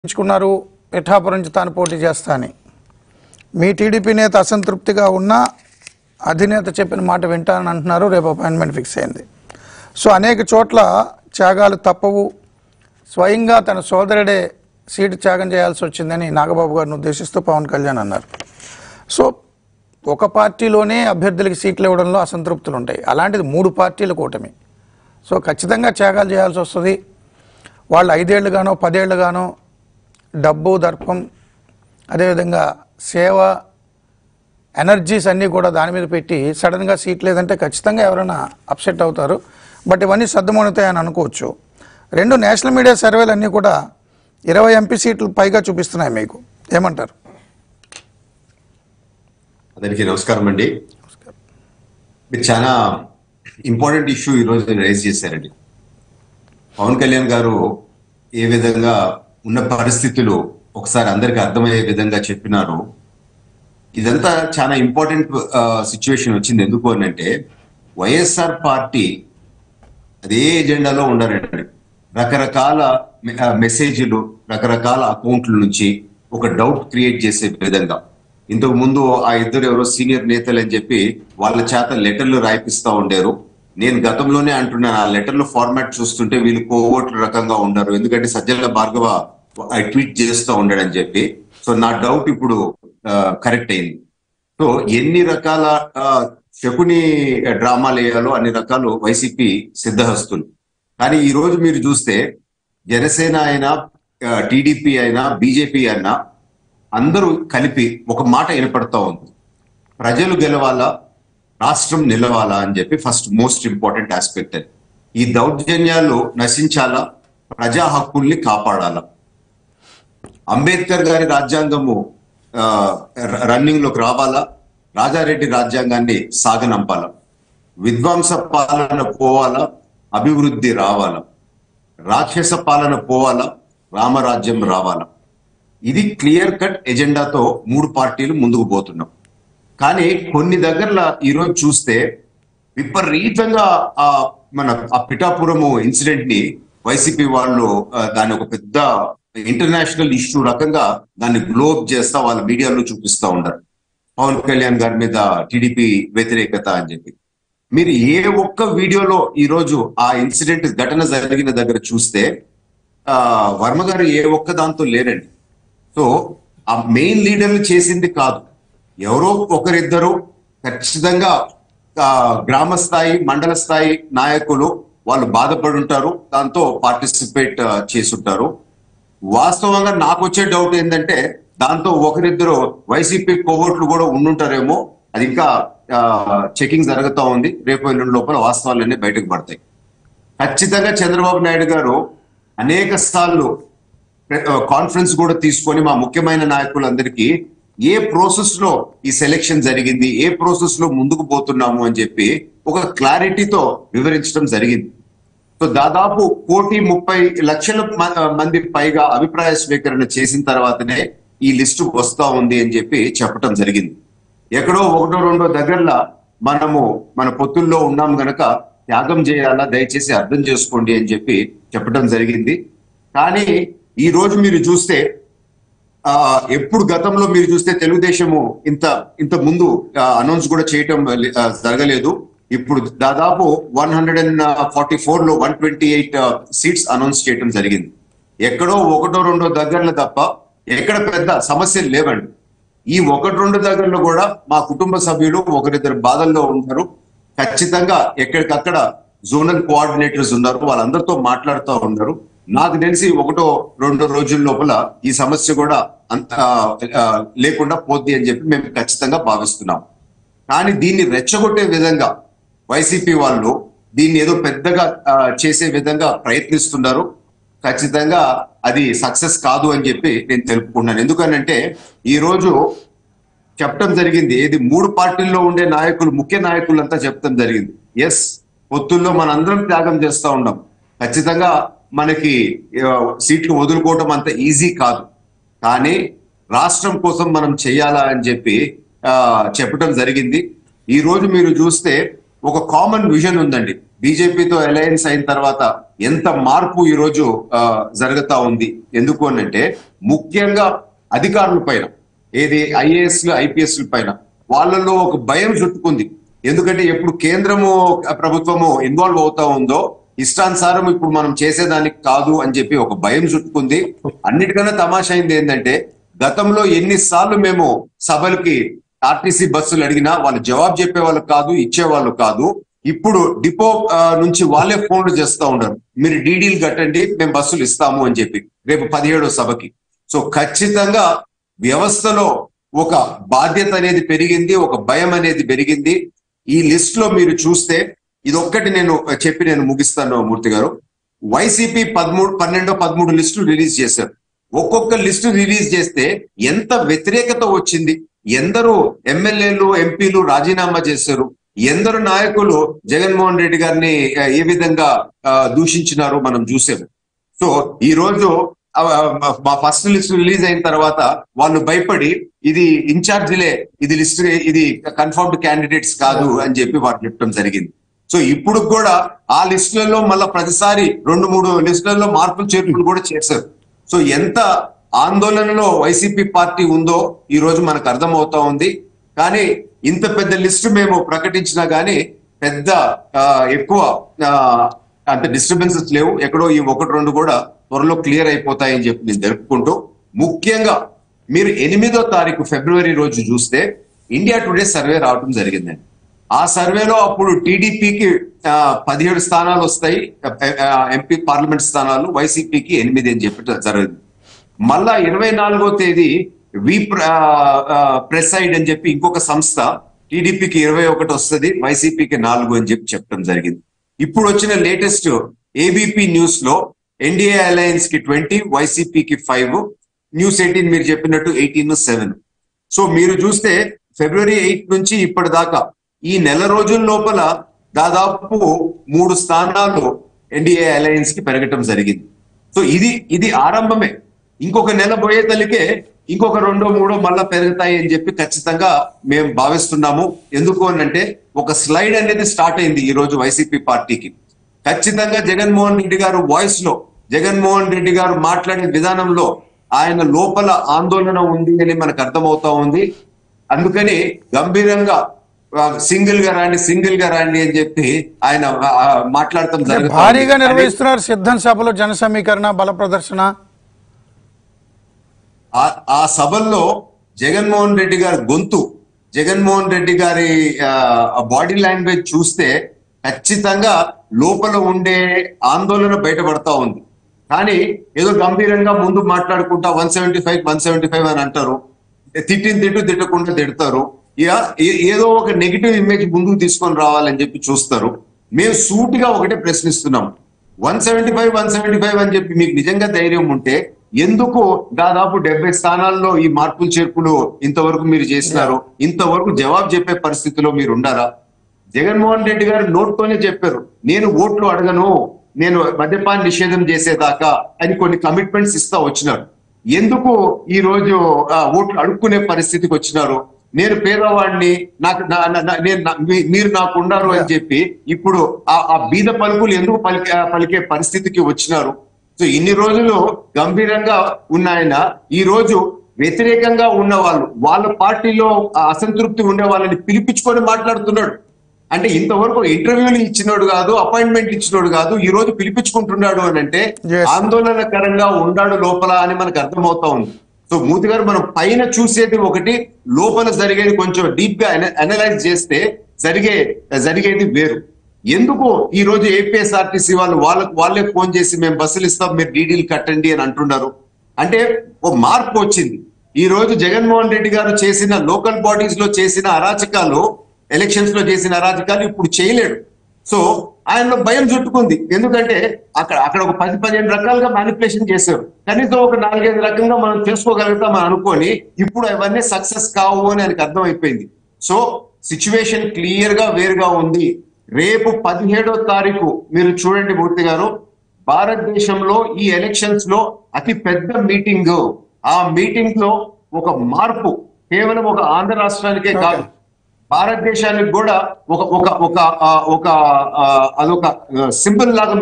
ఎంచుకున్నారు పిఠాపురం నుంచి తాను పోటీ చేస్తా అని మీ టీడీపీ నేత అసంతృప్తిగా ఉన్నా అధినేత చెప్పిన మాట వింటానని అంటున్నారు రేపు అపాయింట్మెంట్ ఫిక్స్ అయింది సో అనేక చోట్ల త్యాగాలు తప్పవు స్వయంగా తన సోదరుడే సీటు త్యాగం చేయాల్సి వచ్చిందని నాగబాబు గారిని ఉద్దేశిస్తూ పవన్ కళ్యాణ్ అన్నారు సో ఒక పార్టీలోనే అభ్యర్థులకి సీట్లు ఇవ్వడంలో అసంతృప్తులు ఉంటాయి అలాంటిది మూడు పార్టీల కూటమి సో ఖచ్చితంగా త్యాగాలు చేయాల్సి వస్తుంది వాళ్ళు ఐదేళ్లుగానో పదేళ్లుగానో డబ్బు దర్పం అదేవిధంగా సేవ ఎనర్జీస్ అన్నీ కూడా దాని మీద పెట్టి సడన్గా సీట్ లేదంటే ఖచ్చితంగా ఎవరైనా అప్సెట్ అవుతారు బట్ ఇవన్నీ సర్దుమణుతాయని అనుకోవచ్చు రెండు నేషనల్ మీడియా సర్వేలు అన్నీ కూడా ఇరవై ఎంపీ సీట్లు పైగా చూపిస్తున్నాయి మీకు ఏమంటారు అందరికీ నమస్కారం అండి మీరు చాలా ఇంపార్టెంట్ ఇష్యూ ఈరోజు రైజ్ చేశారండి పవన్ కళ్యాణ్ గారు ఏ విధంగా ఉన్న పరిస్థితులు ఒకసారి అందరికి అర్థమయ్యే విధంగా చెప్పినారు ఇదంతా చాలా ఇంపార్టెంట్ సిచ్యువేషన్ వచ్చింది ఎందుకు అని అంటే వైఎస్ఆర్ పార్టీ అదే ఎజెండాలో ఉండారండి రకరకాల మె- ఆ, మెసేజ్లు రకరకాల అకౌంట్ల నుంచి ఒక డౌట్ క్రియేట్ చేసే విధంగా ఇంతకు ముందు ఆ ఇద్దరు ఎవరో సీనియర్ నేతలు అని చెప్పి వాళ్ళ చేత లెటర్లు రాయిపిస్తా ఉండారు నేను గతంలోనే అంటున్నాను ఆ లెటర్లు ఫార్మాట్ చూస్తుంటే వీళ్ళు కోవోట్ల రకంగా ఉండరు ఎందుకంటే సజ్జల భార్గవ ట్వీట్ చేస్తూ ఉండడని చెప్పి సో నా డౌట్ ఇప్పుడు కరెక్ట్ అయింది సో ఎన్ని రకాల ఆ, శకుని డ్రామాలు వేయాలో అన్ని రకాలు వైసీపీ సిద్ధహస్తులు కానీ ఈ రోజు మీరు చూస్తే జనసేన అయినా టీడీపీ అయినా బీజేపీ అయినా అందరూ కలిపి ఒక మాట వినపడతా ఉంది ప్రజలు గెలవాలా రాష్ట్రం నిలవాలా అని చెప్పి ఫస్ట్ మోస్ట్ ఇంపార్టెంట్ ఆస్పెక్ట్ అది ఈ దౌర్జన్యాలు నశించాలా ప్రజా హక్కుల్ని కాపాడాలా అంబేద్కర్ గారి రాజ్యాంగము ఆ, ర- రన్నింగ్ లోకి రావాలా రాజారెడ్డి రాజ్యాంగాన్ని సాగనంపాలా విధ్వంస పాలన పోవాలా అభివృద్ధి రావాలా రాక్షస పాలన పోవాలా రామరాజ్యం రావాలా ఇది క్లియర్ కట్ ఎజెండాతో మూడు పార్టీలు ముందుకు పోతున్నాం కానీ కొన్ని దగ్గరలో ఈరోజు చూస్తే విపరీతంగా ఆ మన ఆ పిఠాపురము ఇన్సిడెంట్ ని వైసీపీ వాళ్ళు ఆ, దాన్ని ఒక పెద్ద ఇంటర్నేషనల్ ఇష్యూ రకంగా దాన్ని గ్లోబ్ చేస్తా వాళ్ళ మీడియాలో చూపిస్తా ఉన్నారు పవన్ కళ్యాణ్ గారి మీద టీడీపీ వ్యతిరేకత అని చెప్పి మీరు ఏ ఒక్క వీడియోలో ఈ రోజు ఆ ఇన్సిడెంట్ ఘటన జరిగిన దగ్గర చూస్తే ఆ వర్మ గారు ఏ ఒక్క దాంతో లేరండి సో ఆ మెయిన్ లీడర్లు చేసింది కాదు ఎవరో ఒకరిద్దరు ఖచ్చితంగా ఆ, గ్రామ స్థాయి మండల స్థాయి నాయకులు వాళ్ళు బాధపడి ఉంటారు దాంతో పార్టిసిపేట్ చేసుంటారు వాస్తవంగా నాకు వచ్చే డౌట్ ఏంటంటే దాంతో ఒకరిద్దరు వైసీపీ కోవోట్లు కూడా ఉండుంటారేమో అది ఇంకా చెకింగ్ జరుగుతూ ఉంది రేపు ఎల్లుండి లోపల వాస్తవాలన్నీ బయటకు పడతాయి ఖచ్చితంగా చంద్రబాబు నాయుడు గారు అనేక సార్లు కాన్ఫరెన్స్ కూడా తీసుకొని మా ముఖ్యమైన నాయకులందరికీ ఏ ప్రాసెస్ లో ఈ సెలెక్షన్ జరిగింది ఏ ప్రాసెస్ లో ముందుకు పోతున్నాము అని చెప్పి ఒక క్లారిటీతో వివరించడం జరిగింది సో దాదాపు కోటి ముప్పై లక్షల మ- మంది పైగా అభిప్రాయ స్వీకరణ చేసిన తర్వాతనే ఈ లిస్టు వస్తా ఉంది అని చెప్పి చెప్పడం జరిగింది ఎక్కడో ఒకటో రెండో దగ్గరలో మనము మన పొత్తుల్లో ఉన్నాం గనక త్యాగం చేయాలా దయచేసి అర్థం చేసుకోండి అని చెప్పి చెప్పడం జరిగింది కానీ ఈ రోజు మీరు చూస్తే ఆ ఎప్పుడు గతంలో మీరు చూస్తే తెలుగుదేశము ఇంత ఇంత ముందు అనౌన్స్ కూడా చేయటం ఆ, జరగలేదు ఇప్పుడు దాదాపు one hundred and forty four లో one twenty eight seats announce చేయటం జరిగింది ఎక్కడో ఒకటో రెండో దగ్గరలో తప్ప ఎక్కడ పెద్ద సమస్యలు లేవండి ఈ ఒకటి రెండు దగ్గరలో కూడా మా కుటుంబ సభ్యులు ఒకరిద్దరు బాధల్లో ఉంటారు ఖచ్చితంగా ఎక్కడికక్కడ జోనల్ కోఆర్డినేటర్స్ ఉన్నారు వాళ్ళందరితో మాట్లాడుతూ ఉన్నారు నాకు తెలిసి ఒకటో రెండు రోజుల లోపల ఈ సమస్య కూడా అంత ఆ, ఆ, లేకుండా పోద్ది అని చెప్పి మేము ఖచ్చితంగా భావిస్తున్నాం కానీ దీన్ని రెచ్చగొట్టే విధంగా వైసీపీ వాళ్ళు దీన్ని ఏదో పెద్దగా ఆ, చేసే విధంగా ప్రయత్నిస్తున్నారు ఖచ్చితంగా అది సక్సెస్ కాదు అని చెప్పి నేను తెలుపుకున్నాను ఎందుకనంటే ఈ రోజు చెప్పడం జరిగింది ఏది మూడు పార్టీల్లో ఉండే నాయకులు ముఖ్య నాయకులంతా చెప్పడం జరిగింది ఎస్ పొత్తుల్లో మనందరం త్యాగం చేస్తా ఉన్నాం ఖచ్చితంగా మనకి ఆ, సీట్లు వదులుకోవటం అంత ఈజీ కాదు కానీ రాష్ట్రం కోసం మనం చేయాలా అని చెప్పి ఆ, చెప్పడం జరిగింది ఈ రోజు మీరు చూస్తే ఒక కామన్ విజన్ ఉందండి బీజేపీతో అలయన్స్ అయిన తర్వాత ఎంత మార్పు ఈ రోజు ఆ, జరుగుతా ఉంది ఎందుకు అనంటే ముఖ్యంగా అధికారుల పైన ఏది ఐఏఎస్ ఐపీఎస్ పైన వాళ్ళలో ఒక భయం చుట్టుకుంది ఎందుకంటే ఎప్పుడు కేంద్రము ప్రభుత్వము ఇన్వాల్వ్ అవుతా ఉందో ఇష్టానుసారం ఇప్పుడు మనం చేసేదానికి కాదు అని చెప్పి ఒక భయం చుట్టుకుంది అన్నిటికన్నా తమాషా అయింది ఏంటంటే గతంలో ఎన్నిసార్లు మేము సభలకి ఆర్టీసీ బస్సులు అడిగినా వాళ్ళు జవాబు చెప్పే వాళ్ళు కాదు ఇచ్చేవాళ్ళు కాదు ఇప్పుడు డిపో ఆ, నుంచి వాళ్ళే ఫోన్లు చేస్తా ఉన్నారు మీరు డీడీలు కట్టండి మేము బస్సులు ఇస్తాము అని చెప్పి రేపు పదిహేడో సభకి సో ఖచ్చితంగా వ్యవస్థలో ఒక బాధ్యత అనేది పెరిగింది ఒక భయం అనేది పెరిగింది ఈ లిస్ట్ లో మీరు చూస్తే ఇది ఒక్కటి నేను చెప్పి నేను ముగిస్తాను మూర్తి గారు వైసీపీ పదమూడు పన్నెండో పదమూడు లిస్టులు రిలీజ్ చేశారు ఒక్కొక్క లిస్టు రిలీజ్ చేస్తే ఎంత వ్యతిరేకత వచ్చింది ఎందరో ఎమ్మెల్యేలు ఎంపీలు రాజీనామా చేశారు ఎందరు నాయకులు జగన్మోహన్ రెడ్డి గారిని ఆ, ఏ విధంగా ఆ, దూషించినారో మనం చూసాము సో ఈ రోజు ఆ, మా- మా ఫస్ట్ లిస్ట్ రిలీజ్ అయిన తర్వాత వాళ్ళు భయపడి ఇది ఇన్ఛార్జిలే ఇది లిస్ట్ ఇది కన్ఫర్మ్డ్ క్యాండిడేట్స్ కాదు అని చెప్పి వారు చెప్పడం జరిగింది సో ఇప్పుడు కూడా ఆ లిస్టులలో మళ్ళీ ప్రతిసారి రెండు మూడు లిస్టులలో మార్పులు చేర్పులు కూడా చేశారు సో ఎంత ఆందోళనలో వైసీపీ పార్టీ ఉందో ఈ రోజు మనకు అర్థమవుతా ఉంది కానీ ఇంత పెద్ద లిస్టు మేము ప్రకటించినా గానీ పెద్ద ఆ, ఎక్కువ ఆ, అంత డిస్టర్బెన్సెస్ లేవు ఎక్కడో ఈ ఒకటి రెండు కూడా త్వరలో క్లియర్ అయిపోతాయని చెప్పి నేను తెలుపుకుంటూ ముఖ్యంగా మీరు ఎనిమిదో తారీఖు ఫిబ్రవరి రోజు చూస్తే ఇండియా టుడే సర్వే రావడం జరిగిందండి ఆ సర్వేలో అప్పుడు టీడీపీకి పదిహేడు స్థానాలు వస్తాయి ఎంపీ పార్లమెంట్ స్థానాలు వైసీపీకి ఎనిమిది అని చెప్పి జరిగింది మళ్ళా ఇరవై నాలుగో తేదీ వి ప్రెసైడ్ అని చెప్పి ఇంకొక సంస్థ టీడీపీకి ఇరవై ఒకటి వస్తుంది వైసీపీకి నాలుగు అని చెప్పి చెప్పడం జరిగింది ఇప్పుడు వచ్చిన లేటెస్ట్ ఏబిపి న్యూస్ లో ఎన్డీఏ అలయన్స్ కి ట్వంటీ వైసీపీకి ఫైవ్ న్యూస్ ఎయిటీన్ మీరు చెప్పినట్టు ఎయిటీన్ సెవెన్ సో మీరు చూస్తే ఫిబ్రవరి ఎయిట్ నుంచి ఇప్పటిదాకా ఈ నెల రోజుల లోపల దాదాపు మూడు స్థానాలు ఎన్డీఏ అలయన్స్ కి పెరగటం జరిగింది సో ఇది ఇది ఆరంభమే ఇంకొక నెల పోయే తల్లికే ఇంకొక రెండో మూడో మళ్ళా పెరుగుతాయి అని చెప్పి ఖచ్చితంగా మేము భావిస్తున్నాము ఎందుకు అని అంటే ఒక స్లైడ్ అనేది స్టార్ట్ అయింది ఈ రోజు వైసీపీ పార్టీకి ఖచ్చితంగా జగన్మోహన్ రెడ్డి గారు వాయిస్ లో జగన్మోహన్ రెడ్డి గారు మాట్లాడే విధానంలో ఆయన లోపల ఆందోళన ఉంది అని మనకు అర్థమవుతా ఉంది అందుకని గంభీరంగా సింగిల్ గా రాండి సింగిల్ గా రాండి అని చెప్పి ఆయన ఆ, మాట్లాడటం అంటే జరుగుతుంది. భారీగా అది- నిర్వహిస్తున్నారు సిద్ధం సభలో జన సమీకరణ బల ప్రదర్శన ఆ- ఆ సభల్లో జగన్మోహన్ రెడ్డి గారి గొంతు జగన్మోహన్ రెడ్డి గారి బాడీ లాంగ్వేజ్ చూస్తే ఖచ్చితంగా లోపల ఉండే ఆందోళన బయటపడతా ఉంది కానీ ఏదో గంభీరంగా ముందు మాట్లాడుకుంటా one seventy five one seventy five అని అంటారు తిట్టిన తిట్టు తిట్టకుండా తిడతారు ఇక ఏ- ఏదో ఒక నెగిటివ్ ఇమేజ్ ముందుకు తీసుకొని రావాలని చెప్పి చూస్తారు మేము సూటిగా ఒకటే ప్రశ్నిస్తున్నాం one seventy five one seventy five అని చెప్పి మీకు నిజంగా ధైర్యం ఉంటే ఎందుకు దాదాపు డెబ్బై స్థానాల్లో ఈ మార్పులు చేర్పులు ఇంతవరకు మీరు చేసినారు ఇంతవరకు జవాబు చెప్పే పరిస్థితిలో మీరు ఉండారా జగన్మోహన్ రెడ్డి గారు నోట్తోనే చెప్పారు నేను ఓట్లు అడగను నేను మద్యపాన నిషేధం చేసేదాకా అని కొన్ని కమిట్మెంట్స్ ఇస్తా వచ్చినారు ఎందుకు ఈ రోజు ఆ, ఓట్లు అడుక్కునే పరిస్థితికి వచ్చినారు నేను పేదవాడిని నాకు నా- నా- నా- నేను నా- మీ- మీరు నాకు ఉన్నారు అని చెప్పి ఇప్పుడు ఆ ఆ బీద పలుకులు ఎందుకు పలికే పలికే పరిస్థితికి వచ్చినారు సో ఇన్ని రోజులు గంభీరంగా ఉన్న ఆయన ఈ రోజు వ్యతిరేకంగా ఉన్న వాళ్ళు వాళ్ళ పార్టీలో ఆ అసంతృప్తి ఉండే వాళ్ళని పిలిపించుకొని మాట్లాడుతున్నాడు అంటే ఇంతవరకు ఇంటర్వ్యూలు ఇచ్చినోడు కాదు అపాయింట్మెంట్ ఇచ్చినోడు కాదు ఈ రోజు పిలిపించుకుంటున్నాడు అని అంటే Yes. ఆందోళనకరంగా ఉండాడు లోపల అని మనకు అర్థమవుతా ఉంది సో మూతి గారు మనం పైన చూసేది ఒకటి లోపల జరిగేది కొంచెం డీప్ గా అనలైజ్ చేస్తే జరిగే జరిగేది వేరు ఎందుకు ఈ రోజు ఏపీఎస్ఆర్టీసీ వాళ్ళు వాళ్ళకు వాళ్ళే ఫోన్ చేసి మేము బస్సులు ఇస్తాం మీరు డీడీలు కట్టండి అని అంటున్నారు అంటే ఓ మార్పు వచ్చింది ఈ రోజు జగన్మోహన్ రెడ్డి గారు చేసిన లోకల్ బాడీస్ లో చేసిన అరాచకాలు ఎలక్షన్స్ లో చేసిన అరాచకాలు ఇప్పుడు చేయలేడు సో ఆయనలో భయం చుట్టుకుంది ఎందుకంటే అక్కడ అక్కడ ఒక పది పదిహేను రకాలుగా మ్యానిపులేషన్ చేశారు కనీసం ఒక నాలుగైదు రకంగా మనం చేసుకోగలుగుతాం అని అనుకొని ఇప్పుడు అవన్నీ సక్సెస్ కావు అని ఆయనకు అర్థమైపోయింది సో సిచ్యువేషన్ క్లియర్ గా వేరుగా ఉంది రేపు పదిహేడో తారీఖు మీరు చూడండి మూర్తి గారు భారతదేశంలో ఈ ఎలక్షన్స్ లో అతి పెద్ద మీటింగ్ ఆ మీటింగ్ లో ఒక మార్పు కేవలం ఒక ఆంధ్ర రాష్ట్రానికే కాదు భారతదేశానికి కూడా ఒక ఒక ఒక ఆ, ఒక ఆ, అదొక సింబల్ లాగా